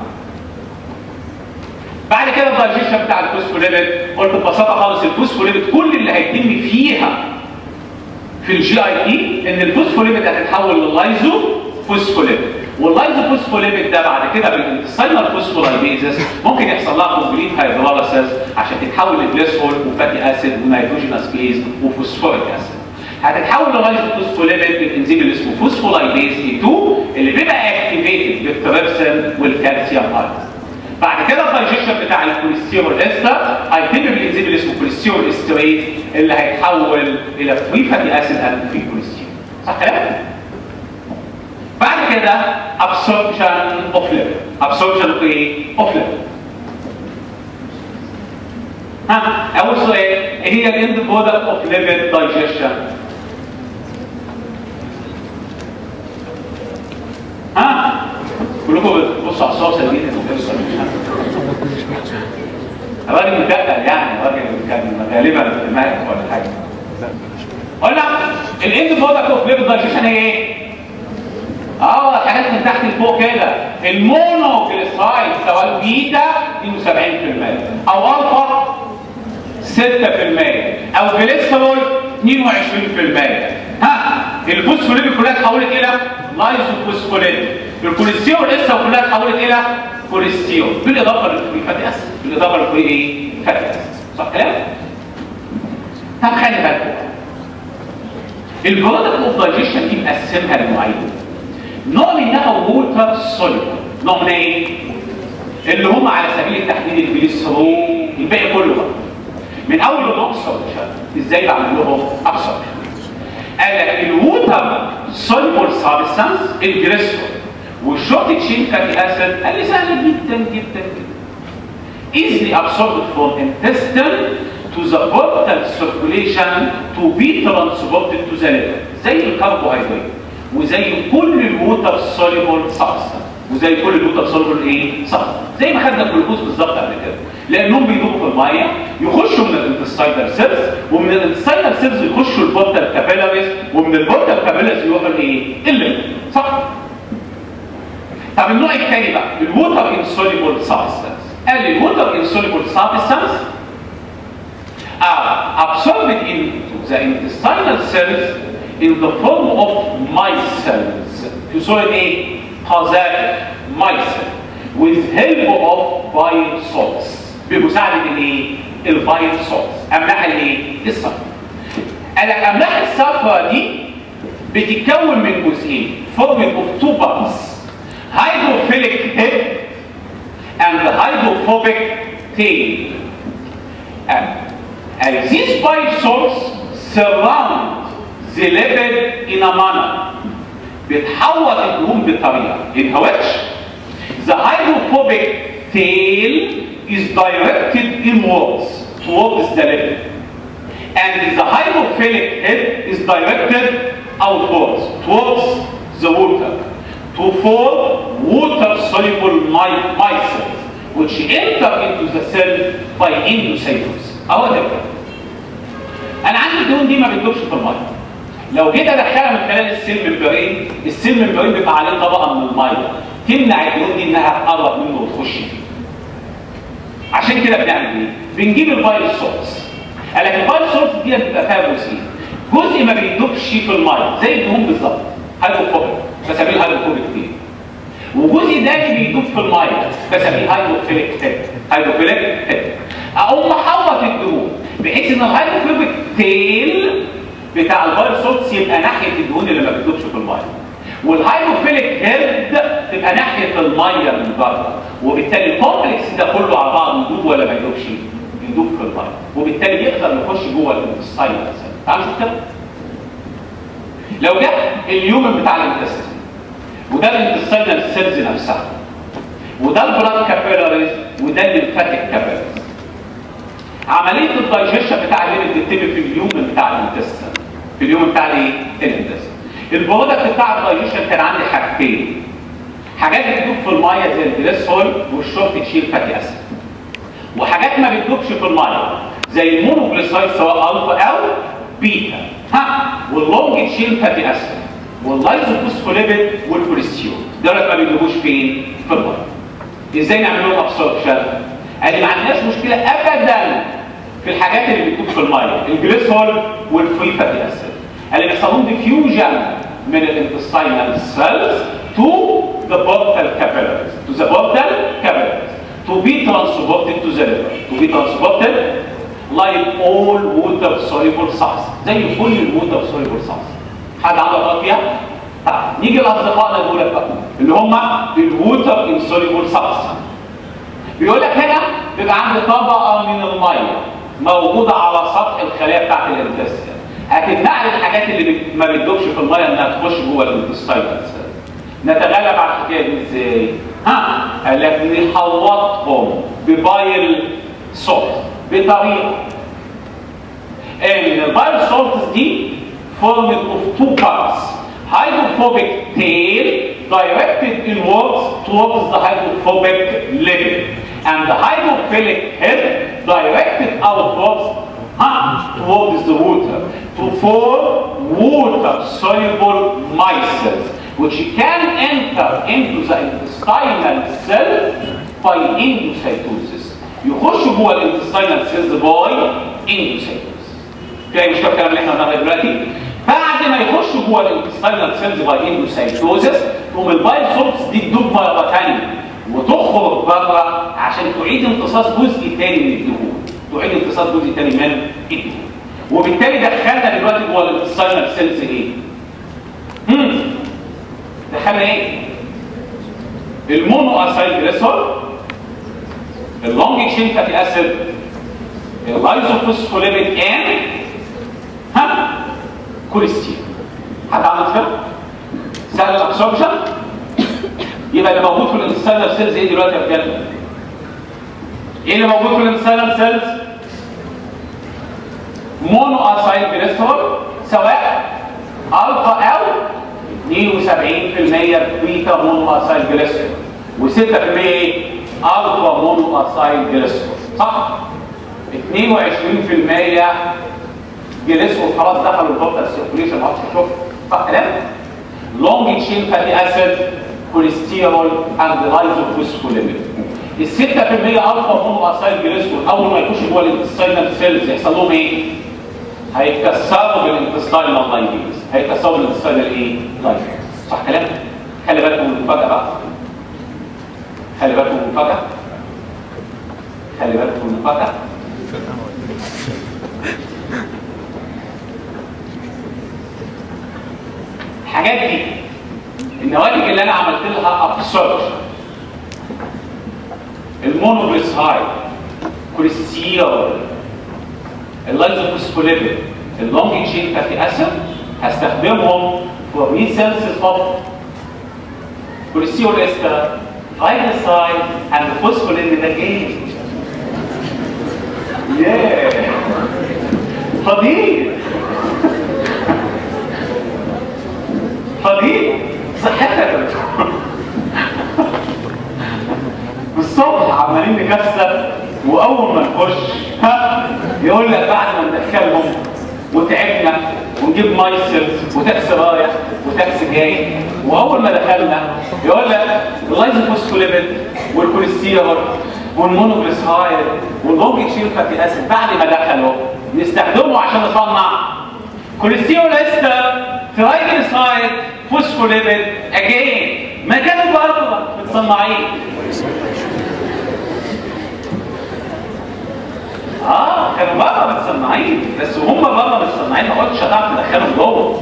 بعد كده الدايجيشن بتاع الفوسفوليبيد قلت ببساطه خالص الفوسفوليبيد كل اللي هيتم فيها في الجي اي تي ان الفوسفوليبيد هتتحول للايزو فوسفوليبيد واللايزو فوسفوليبيد ده بعد كده بالانتستينال فوسفولايبيزس ممكن يحصل لها كومبليت هيدروليسيس عشان تتحول لجليسرول وفاتي اسيد ونيتروجينوس بيز وفوسفوريك اسيد هتتحول للايزو فوسفوليبيد بالانزيم اللي اسمه فوسفولايبيز اي 2 اللي بيبقى اكتيفيتد بالتريبسين والكالسيوم ايونز بعد كده الدايجيشن بتاع الكوليسترول استر هيتم بالانزيم اللي اسمه كوليسترول استريت اللي هيتحول الى فري فاتي اسيد اند فري كوليسترول صح كده؟ بعد كده ابسوربشن اوف ليفل ابسوربشن اوف ايه؟ اوف ليفل ها اول سؤال ايه هي الاند برودكت اوف ليفل دايجيشن؟ ها كلكم بتبصوا على الصور سلبيه الراجل متقل يعني الراجل كان غالبا في الماء ولا حاجه قلنا الاند برودكت اوف ليفل دايجيشن هي ايه؟ اه الحاجات من تحت لفوق كده المونو جليسرايد سواء بيتا 72% او الفا 6% او جليسرول 22% ها الفوسفوليبيد كلها اتحولت الى لايزوفوسفوليبيد الكوليسترول لسه كلها اتحولت الى كوليسترول بالاضافه للفري فاتي اسيد بالاضافه للفري ايه؟ فاتي اسيد صح كلام؟ طب خلي بالكم البرودكت اوف دايجيشن دي مقسمها لنوعين نوع منها ووتر سوليبل نوع من ايه؟ اللي هم على سبيل التحديد الجليسرول الباقي كله بقى من اول الابسوربشن ازاي بعمل لهم ابسوربشن قال لك الووتر سوليبل سبستانس الجليسرول والشورت تشين فاتي اسيد قال لي سهل جدا جدا جدا easily absorbed from intestine to the portal circulation to be transported to the liver زي الكربوهيدرات وزي كل الووتر سوليبل سبستانس وزي كل الووتر سوليبل ايه سبستانس زي ما خدنا الجلوكوز بالظبط قبل كده لانهم بيدوبوا في الميه يخشوا من الانتستاينال سيلز ومن الانتستاينال سيلز يخشوا البورتال كابيلاريز ومن البورتال كابيلاريز يروحوا الايه الليفر صح طب النوع الثاني بقى الووتر انسوليبل سبستانس قال لي الووتر انسوليبل سبستانس are absorbed into the intestinal cells in the form of micelles في صورة ايه؟ قذائف micelle with help of bile salts بمساعدة الايه؟ البايل salts املاح الايه؟ الصفرا قال لك املاح الصفرا دي بتتكون من جزئين formed of two parts hydrophilic head and hydrophobic tail and, and these bile salts surround the lipid in a manner بتحوط الدهون بطريقه in which the hydrophobic tail is directed inwards towards the lipid and the hydrophilic head is directed outwards towards the water to form water-soluble micelles which enter into the cell by endocytosis. أهو ده أنا عندي الدهون دي ما بتدوبش في المية. لو جيت أدخلها من خلال السيل ممبرين، السيل ممبرين بيبقى عليه طبقة من المية تمنع الدهون دي إنها تقرب منه وتخش فيه. عشان كده بنعمل إيه؟ بنجيب الفايروس سورس. قال لك الفايروس سورس دي بتبقى فيها جزئين. جزء ما بيدوبش في المية زي الدهون بالظبط. هيدروفوبيك بسميه الهيدروفوبيك تيل. وجزء تاني بيدوب في الميه بسميه هيدروفيليك تيل هيدروفيليك تيل اقوم محوط الدهون بحيث ان الهيدروفيليك تيل بتاع الفيروسوتس يبقى ناحيه الدهون اللي ما بتدوبش في الميه والهيدروفيليك هيد تبقى ناحيه الميه من بره وبالتالي الكومبلكس ده كله على بعض يدوب ولا ما يدوبش يدوب في الميه وبالتالي يقدر يخش جوه الانتستاين تعالوا نشوف كده لو ده اليومن بتاع الانتستين وده الانتستينال سيلز نفسها وده البلاد كابيلاريز وده الليمفاتيك كابيلاريز عمليه الدايجيشن بتاع الليمف بتتم في اليومن بتاع الانتستين في اليومن بتاع الايه؟ الانتستين البرودكت بتاع الدايجيشن كان عندي حاجتين حاجات بتدوب في الميه زي الجليسرول والشورت تشيل فاتي اسيد وحاجات ما بتدوبش في الميه زي المونوجليسرايد سواء الفا او بيتا ها واللونج تشيل فاتي اسيد واللايزوفوسفوليبيد والكوليسترول دول ما بيدوبوش فين؟ في الميه. ازاي نعمل لهم ابسوربشن؟ قال ما عندناش مشكله ابدا في الحاجات اللي بتدوب في الميه، الجليسرول والفري فاتي اسيد. قال بيحصل لهم ديفيوجن من الانتستينال سيلز تو ذا بورتال كابيلاريز تو ذا بورتال كابيلاريز to be transported to the liver to be transported like all water soluble substance زي كل الووتر soluble substance حد عنده رأي فيها؟ طيب نيجي لاصدقائنا دول بقى اللي هم الووتر انسوليبل سبستانس بيقول لك هنا بيبقى عندي طبقه من الميه موجوده على سطح الخلايا بتاعت الانتستين هتمنع لي الحاجات اللي بت- ما بتدوبش في الميه انها تخش جوه الانتستين نتغلب على الحكايه دي ازاي؟ ها قال لك نحوطهم ببايل سولت بطريقه ان البايل سولتس دي formed of two parts hydrophobic tail directed inwards towards the hydrophobic lipid and the hydrophilic head directed outwards huh, towards the water to form water soluble micelles which can enter into the intestinal cell by endocytosis يخش جوه الانتستينال سيلز باي endocytosis في اي مشكله في الكلام اللي احنا قلناه دلوقتي بعد ما يخش جوه الانتستينال سيلز باي اندوسايتوزس تقوم البايل سولتس دي تدوب مره ثانيه وتخرج بره عشان تعيد امتصاص جزء ثاني من الدهون تعيد امتصاص جزء ثاني من الدهون وبالتالي دخلنا دلوقتي جوه الانتستينال سيلز ايه؟ هم. دخلنا ايه؟ المونو اسايل جليسرول اللونج تشين فاتي اسيد اللايزوفوسفوليبيد ان ها كوليستين حد عمل كده؟ سهل الابسوربشن يبقى اللي موجود في الانسانر سيلز ايه دلوقتي يا رجاله؟ ايه اللي موجود في الانسانر سيلز؟ مونو اسايل جليسرول سواء الفا او 72% بيتا مونو اسايل جليسرول و6% ايه؟ الفا مونو اسايل جليسرول صح؟ 22% جليسرول خلاص دخلوا البوتر سيركوليشن ما شوف صح كلام؟ لونج تشين فاتي اسيد كوليسترول اند لايزوفوسفوليبيد ال 6% الفا مونو اسايل جليسرول اول ما يخشوا جوه الانتستينال سيلز يحصل لهم ايه؟ هيتكسروا بالانتستينال لايبيز هيتكسروا بالانتستينال ايه؟ لايبيز صح كلام؟ خلي بالكم من المفاجاه بقى خلي بالكم من المفاجاه خلي بالكم من المفاجاه الحاجات دي النواتج اللي انا عملت لها ابسوربشن المونوجليسرايد كوليسترول اللايزوفوسفوليبيد اللونج تشين فاتي اسيد هستخدمهم for resynthesis of cholesterol ester, glycoside, and phospholipid again. Yeah. فضيل فضيل صحتك الصبح عمالين نكسر واول ما نخش ها يقول لك بعد ما ندخلهم وتعبنا ونجيب مايسلز وتاكس رايح وتاكس جاي واول ما دخلنا يقول لك اللايزوفوسفوليبيد والكوليسترول والمونوجليسرايد واللونج تشين فاتي اسيد بعد ما دخلوا نستخدمه عشان نصنع كوليسترول استر ترايجليسرايد فوسفوليبيد اجين ما كانوا بره متصنعين اه كانوا بره متصنعين بس وهم بره متصنعين ما قلتش هتعرف تدخلهم جوه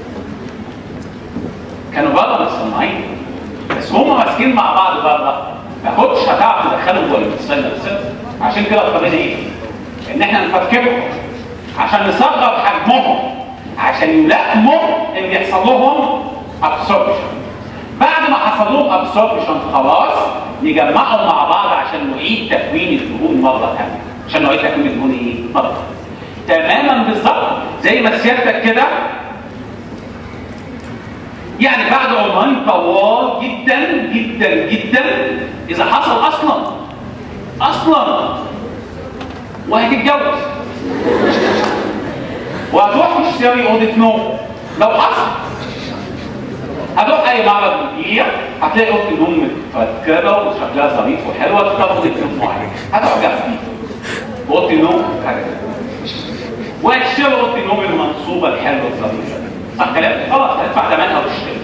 كانوا بره متصنعين بس هم ماسكين مع بعض بره ما كنتش هتعرف تدخلهم جوه المتصنع عشان كده اضطرينا ايه؟ ان احنا نفككهم عشان نصغر حجمهم عشان يلائموا ان يحصل لهم ابسوربشن بعد ما حصل لهم ابسوربشن خلاص نجمعهم مع بعض عشان نعيد تكوين الدهون مره ثانيه عشان نعيد تكوين الدهون ايه؟ مره تماما بالظبط زي ما سيادتك كده يعني بعد عمرين طوال جدا جدا جدا اذا حصل اصلا اصلا وهتتجوز وهتروح تشتري اوضه نوم لو حصل هتروح اي معرض كبير هتلاقي اوضه النوم متركبه وشكلها ظريف وحلوه تختار اوضه نوم معينه هتعجب فيها اوضه النوم حاجه وهتشتري اوضه النوم المنصوبه الحلوه الظريفه صح كلام؟ خلاص هتدفع ثمنها وتشتري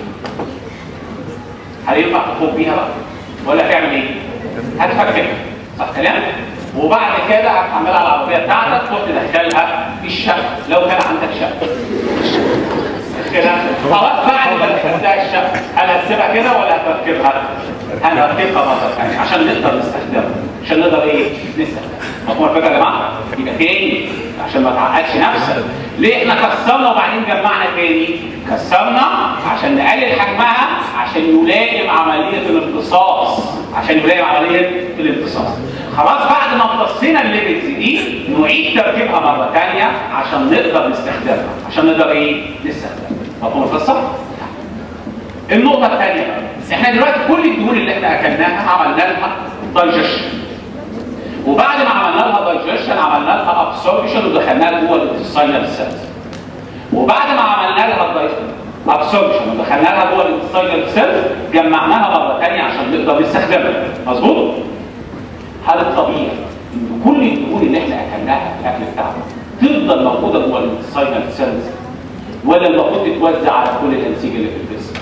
هل ينفع تخوض بيها بقى؟ ولا تعمل ايه؟ هتفكك صح كلام؟ وبعد كده هتحملها على العربيه بتاعتك تروح تدخلها في الشقه لو كان عندك شقه كده خلاص بعد ما دخلتها الشقه هل هتسيبها كده ولا هتركبها؟ هنركبها مره ثانيه عشان نقدر نستخدمها عشان نقدر ايه؟ نستخدمها مفهوم الفكره يا جماعه؟ يبقى تاني عشان ما تعقدش نفسك ليه احنا كسرنا وبعدين جمعنا تاني؟ كسرنا عشان نقلل حجمها عشان يلائم عمليه الامتصاص عشان يلائم عمليه الامتصاص خلاص بعد ما امتصينا الليبيدز دي نعيد تركيبها مره ثانيه عشان نقدر نستخدمها عشان نقدر ايه؟ نستخدمها مفهوم القصه؟ النقطه الثانيه احنا دلوقتي كل الدهون اللي احنا اكلناها عملنا لها دايجيشن وبعد ما عملنا لها دايجيشن عملنا لها ابسوربشن ودخلناها جوه الانتستينال سيلز وبعد ما عملنا لها ابسوربشن ودخلنا لها جوه الانتستينال سيلز جمعناها مره ثانيه عشان نقدر نستخدمها مظبوط؟ هل الطبيعي ان كل الدهون اللي احنا اكلناها في الاكل بتاعنا تفضل موجوده جوه الانتستينال سيلز ولا المفروض تتوزع على كل الانسجه اللي في الجسم؟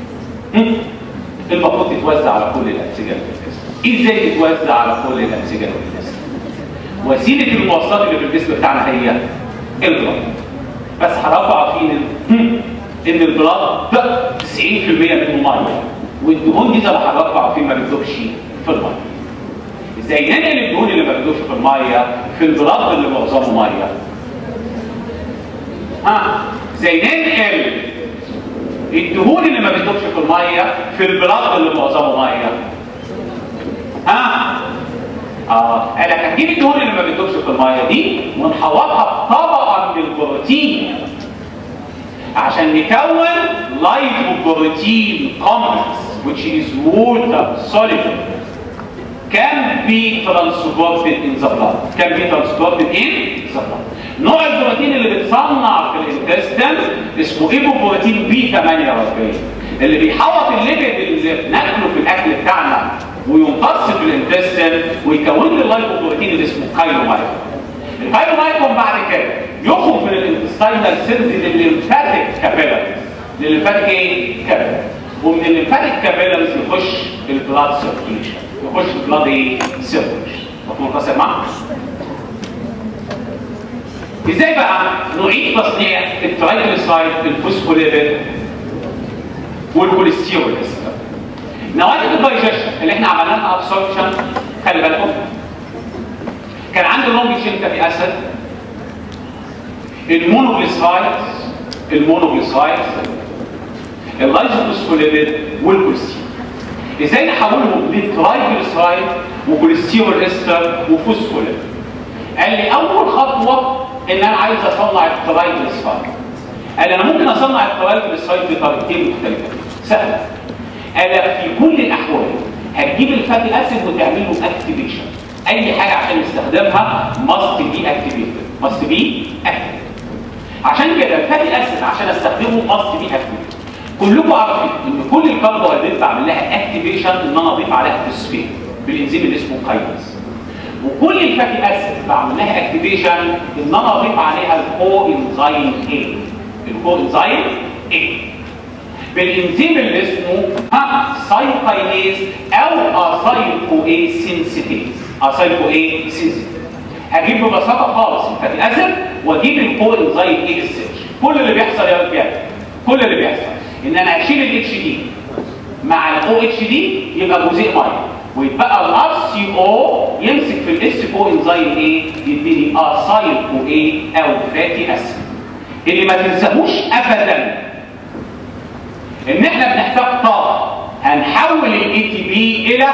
المفروض تتوزع على كل الانسجه اللي في الجسم. ازاي تتوزع على كل الانسجه اللي في الجسم؟ وسيله المواصلات اللي في الجسم بتاعنا هي البلاد. بس هرفع فين ان البلاد منه ميه والدهون دي زي ما حضراتكم عارفين ما بتدوبش في الميه ازاي ننقل الدهون اللي ما بتدوبش في الميه في البلاد اللي معظمه ميه ها زي ننقل الدهون اللي ما بتدوبش في الميه في البلاد اللي معظمه ميه ها اه قال لك هتجيب الدهون اللي ما بتدوبش في الميه دي ونحوطها بطبقه من البروتين عشان نكون lipoprotein complex which is water soluble can be transported in the blood can be transported in the blood نوع البروتين اللي بتصنع في الانتستين اسمه ايبوبروتين بي 48 اللي بيحوط الليبيد اللي بناكله في الاكل بتاعنا ويمتص في الانتستين ويكون لي اللايبوبروتين اللي اسمه كايلومايكون الكايلومايكون بعد كده يخرج من الانتستينال سيلز للليمفاتيك كابيلاريز للليمفاتيك ايه؟ كابيلاريز ومن الليمفاتيك كابيلاريز يخش البلاد سيركيوليشن يخش البلاد ايه؟ سيركيوليشن مفهوم القصه معاك؟ ازاي بقى نعيد تصنيع الترايجليسرايد الفوسفوليبيد والكوليسترول نواتج الدايجيشن اللي احنا عملنا لها ابسوربشن خلي بالكم كان عندي لونج تشين فاتي اسيد المونوجليسرايد المونوجليسرايد اللايزوفوسفوليبيد والكوليسترول ازاي نحولهم لترايجليسرايد وكوليسترول استر وفوسفوليبيد قال لي اول خطوه ان انا عايز اصنع الترايجليسرايد قال لي انا ممكن اصنع الترايجليسرايد بطريقتين مختلفتين سهله قال في كل الاحوال هتجيب الفاتي اسيد وتعمل له اكتيفيشن اي حاجه عشان نستخدمها ماست بي اكتيفيتد ماست بي اكتيفيتد عشان كده الفاتي اسيد عشان استخدمه ماست بي اكتيفيتد كلكم عارفين ان كل الكربوهيدرات بعمل لها اكتيفيشن ان انا اضيف عليها فوسفات بالانزيم اللي اسمه كاينز وكل الفاتي اسيد بعمل لها اكتيفيشن ان انا اضيف عليها الكو انزيم اي الكو انزيم اي بالانزيم اللي اسمه ها سايكاينيز او اسايكو اي سينسيتيز اسايكو اي سينسيتيز هجيب ببساطه خالص الفاتي اسيد واجيب الكو انزيم اي السيرش كل اللي بيحصل يا رجاله كل اللي بيحصل ان انا اشيل الاتش دي مع الاو اتش دي يبقى جزيء ميه ويتبقى الار سي او يمسك في الاس كو انزيم ايه يديني اسايكو ايه او فاتي اسيد اللي ما تنساهوش ابدا ان احنا بنحتاج طاقه هنحول الاي تي بي الى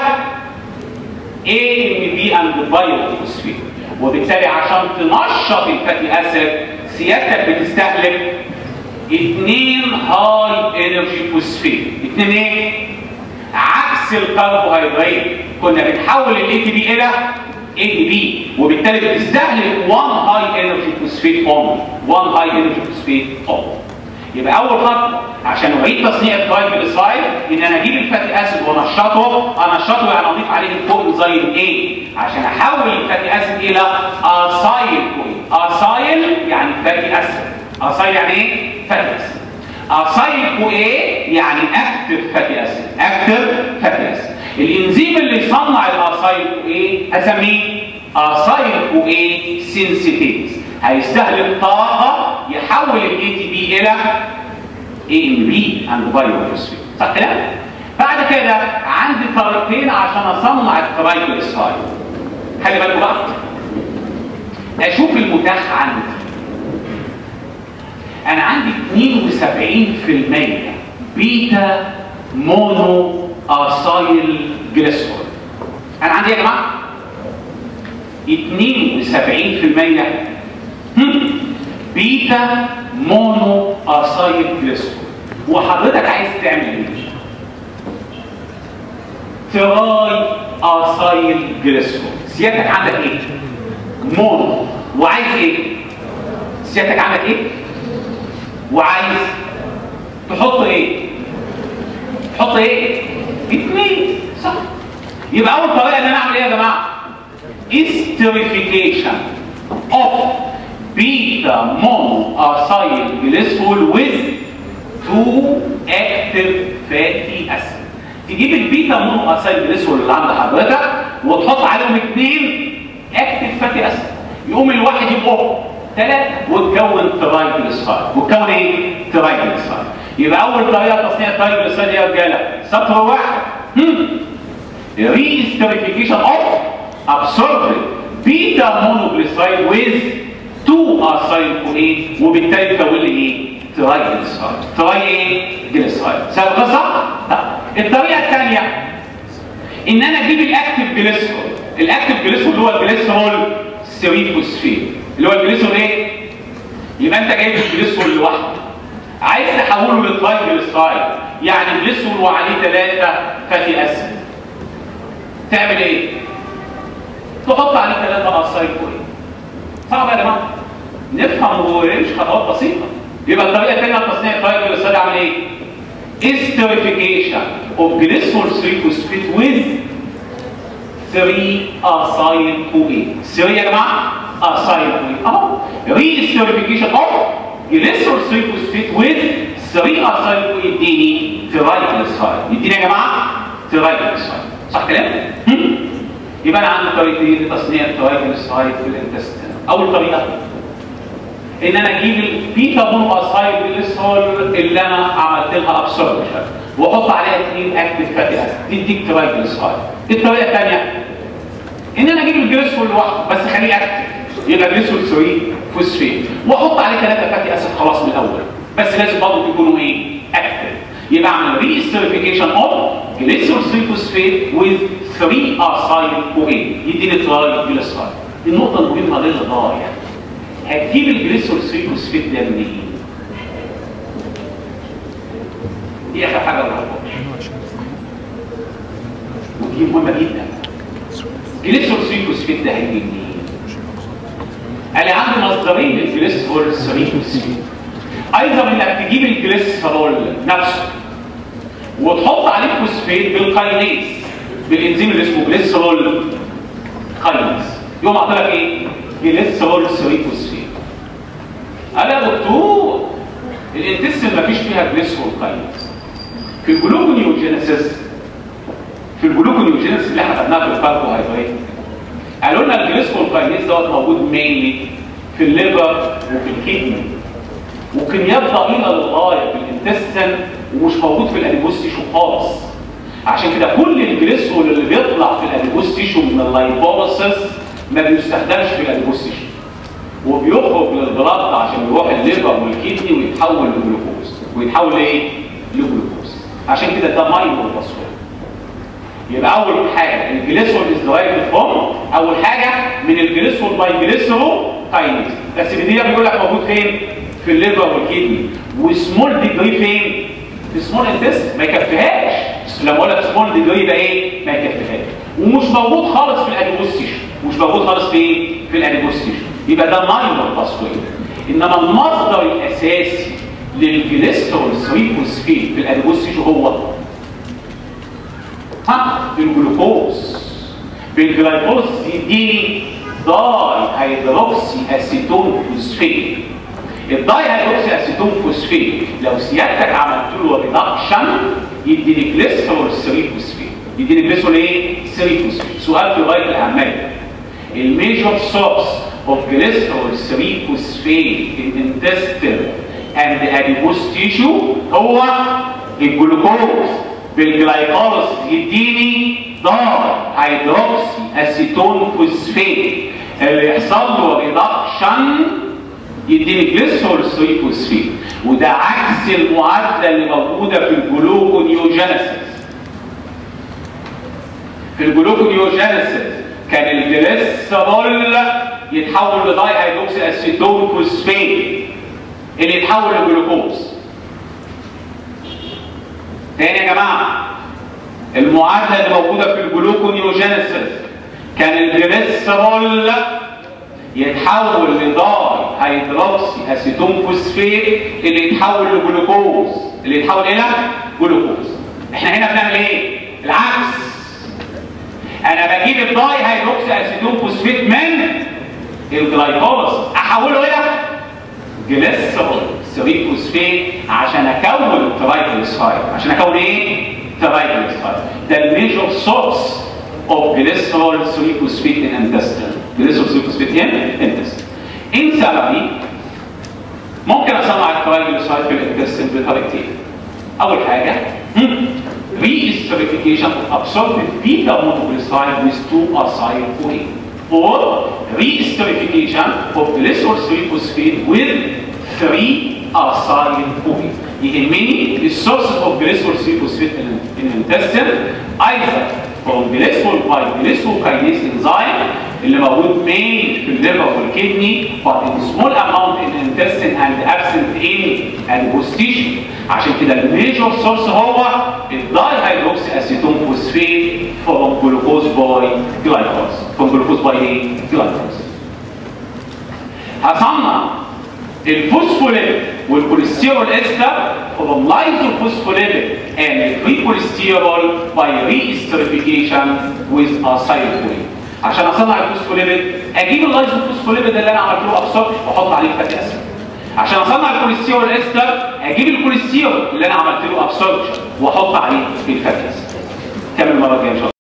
اي ام بي اند بايوفوسفيت وبالتالي عشان تنشط الفاتي اسيد سيادتك بتستهلك اثنين هاي انرجي فوسفيت اثنين ايه عكس الكربوهيدرات كنا بنحول الاي تي بي الى اي تي بي وبالتالي بتستهلك 1 هاي انرجي فوسفيت اونلي 1 هاي انرجي فوسفيت اونلي يبقى اول خطوه عشان اعيد تصنيع الترايجليسرايد ان انا اجيب الفاتي اسيد وانشطه انشطه يعني اضيف عليه الكوانزيم ايه عشان احول الفاتي اسيد الى اسايل اسايل يعني فاتي اسيد اسايل يعني ايه فاتي اسيد اسايل كو ايه يعني اكتف فاتي اسيد اكتف فاتي اسيد الانزيم اللي يصنع الاسايل كو ايه هسميه اسايل كو ايه سينسيتيز هيستهلك طاقة يحول الاي تي بي الى اي ام بي اند بايوفوسفيت صح كده؟ بعد كده عندي طريقتين عشان اصنع الترايجليسرايد خلي بالكم بقى اشوف المتاح عندي انا عندي 72% بيتا مونو اسايل جليسرول انا عندي يا جماعه 72% بيتا مونو اسايل جليسرول وحضرتك عايز تعمل ايه؟ تراي اسايل جليسرول سيادتك عندك ايه؟ مونو وعايز ايه؟ سيادتك عندك ايه؟ وعايز تحط ايه؟ تحط ايه؟ اثنين صح يبقى اول طريقه ان انا اعمل ايه يا جماعه؟ esterification of beta monoacyl glycerol with two active fatty acids. تجيب البيتا مونواسيل جليسرول اللي عند حضرتك وتحط عليهم اثنين اكتف فاتي اسيد يقوم الواحد يبقوا ثلاثه وتكون ترايجليسرايد وتكون ايه؟ ترايجليسرايد يبقى اول طريقه تصنيع الترايجليسرايد يا رجاله سطر واحد ريستريفيكيشن اوف absorbed بيتا مونوجليسرايد ويز 2 اسايل كوين وبالتالي تكون لي ايه؟ ترايجليسرايد تراي ايه؟ جليسرايد سهل ده صح؟ الطريقه الثانيه ان انا اجيب الاكتف جليسرول الاكتف جليسرول اللي هو الجليسرول 3 فوسفيت اللي هو الجليسرول ايه؟ يبقى انت جايب الجليسرول لوحده عايز تحوله للترايجليسرايد يعني جليسرول وعليه ثلاثه فاتي اسيد تعمل ايه؟ تحط عليه ثلاثه اسايد كوين صعب يا جماعه نفهم هو ايه مش خطوات بسيطه يبقى الطريقه الثانيه لتصنيع الترايجليسرايد اعمل ايه؟ esterification of glycerol 3 phosphate with 3 acyl CoA 3 يا جماعه acyl CoA اهو re-esterification of glycerol 3 phosphate with 3 acyl CoA يديني triglyceride يديني يا جماعه triglyceride صح كلام؟ يبقى انا عندي طريقتين لتصنيع الترايجليسرايد في الانتستين اول طريقه ان انا اجيب البيتا مون اسايد جليسرول اللي انا عملت لها ابسوربشن واحط عليها اثنين اكتف فاتي اسيد تديك ترايجليسرايد الطريقه الثانيه ان انا اجيب الجليسرول لوحده بس خليه اكتف يبقى جليسرول 3 فوسفيت واحط عليه ثلاثه فاتي اسيد خلاص من الاول بس لازم برضه يكونوا ايه اكتف يبقى اعمل ري استريفيكيشن اوف جليسرول 3 فوسفيت وذ 3 اسايد كو اي يديني ترايجليسرايد النقطه المهمه للغايه هتجيب الجليسرول 3 فوسفيت ده منين؟ دي اخر حاجه بقولها ودي مهمه جدا جليسرول 3 فوسفيت ده هيجي منين؟ قال لي عندي مصدرين للجليسرول 3 فوسفيت ايضا انك تجيب الجليسرول نفسه وتحط عليه فوسفيت بالكاينيز بالانزيم اللي اسمه جليسرول كاينيز يقوم عطى لك ايه؟ جليسرول 3 فوسفيت قال يا دكتور الانتستين ما فيش فيها جليسرول كاينيز في الجلوكونيوجينيسيس في الجلوكونيوجينيسيس اللي احنا خدناها في الكربوهيدرات قالوا لنا الجليسرول كاينيز دوت موجود مينلي في الليفر وفي الكدني وكميات ضئيله للغايه في الانتستين ومش موجود في الاديبوس تيشو خالص عشان كده كل الجليسرول اللي بيطلع في الاديبوس تيشو من اللايبوليسيس ما بيستخدمش في الاديبوس تيشو وبيخرج للبلاد عشان يروح الليفر والكدني ويتحول لجلوكوز ويتحول لايه؟ لجلوكوز عشان كده ده ماينور تصوير يبقى اول حاجه الجليسرول از درايفد فروم اول حاجه من الجليسرول باي جليسرول كاينيز بس دي بيقول لك موجود فين؟ في الليفر والكدني وسمول ديجري فين؟ في سمول انتست ما يكفيهاش لما اقول لك سمول ديجري يبقى ايه؟ ما يكفيهاش ومش موجود خالص في الاديبوس تيشو مش موجود خالص في ايه؟ في الاديبوس تيشو يبقى ده ماينور تصوير انما المصدر الاساسي للجليسترول 3 فوسفيت في الاديبوس تيشو هو ها الجلوكوز بالجلايكوز يديني داي هيدروكسي اسيتون فوسفيت الداي هيدروكسي اسيتون فوسفيت لو سيادتك عملت له ريدكشن يديني جليسترول 3 فوسفيت يديني جليسترول ايه 3 فوسفيت سؤال في غايه الاهميه الميجور سورس of glycerol 3 phosphate in intestine and adipose tissue هو الجلوكوز بالجلايكوليس يديني داي هيدروكسي اسيتون فوسفيت اللي يحصل له ريدكشن يديني جليسرول 3 فوسفيت وده عكس المعادله اللي موجوده في الجلوكونيوجينيسيس في الجلوكونيوجينيسيس كان الجليسرول يتحول لداي هيدروكسي اسيتون فوسفيت اللي يتحول لجلوكوز تاني يا جماعه المعادله اللي موجوده في الجلوكونيوجينيسيس كان الجليسرول يتحول لداي هيدروكسي اسيتون فوسفيت اللي يتحول لجلوكوز اللي يتحول الى جلوكوز احنا هنا بنعمل ايه العكس انا بجيب الداي هيدروكسي اسيتون فوسفيت من الجلايكوليس احوله الى جليسرول 3 فوسفيت عشان اكون ترايجليسرايد عشان اكون ايه ترايجليسرايد ده الميجور سورس اوف جليسرول 3 فوسفيت ان انتستين جليسرول 3 فوسفيت ان انتستين ان سمري ممكن اصنع الترايجليسرايد في الانتستين بطريقتين اول حاجه re-esterification of absorbed beta monoglyceride with 2-acyl CoA or re-esterification of glycerol 3 phosphate with 3-acyl CoA يهمني السورس اوف glycerol 3 phosphate in, in intestine either from glycerol by glycokinase enzyme اللي موجود main في الليفر والكدني but in small amount in intestine and absent in adipose tissue عشان كده الميجور سورس هو الداي هيدروكسي اسيتون فوسفيت فروم جلوكوز باي جلايكوز فروم جلوكوز باي ايه؟ جلايكوز هصنع الفوسفوليبيد والكوليسترول استر فروم لايزوفوسفوليبيد and free cholesterol by re-esterification with acylcholine عشان اصنع الفوسفوليبيد اجيب اللايزوفوسفوليبيد اللي انا عملت له ابسورب واحط عليه فاتي اسيد عشان اصنع الكوليسترول استر اجيب الكوليسترول اللي انا عملت له ابسوربشن واحط عليه الفاتي اسيد كمل المره الجايه ان شاء الله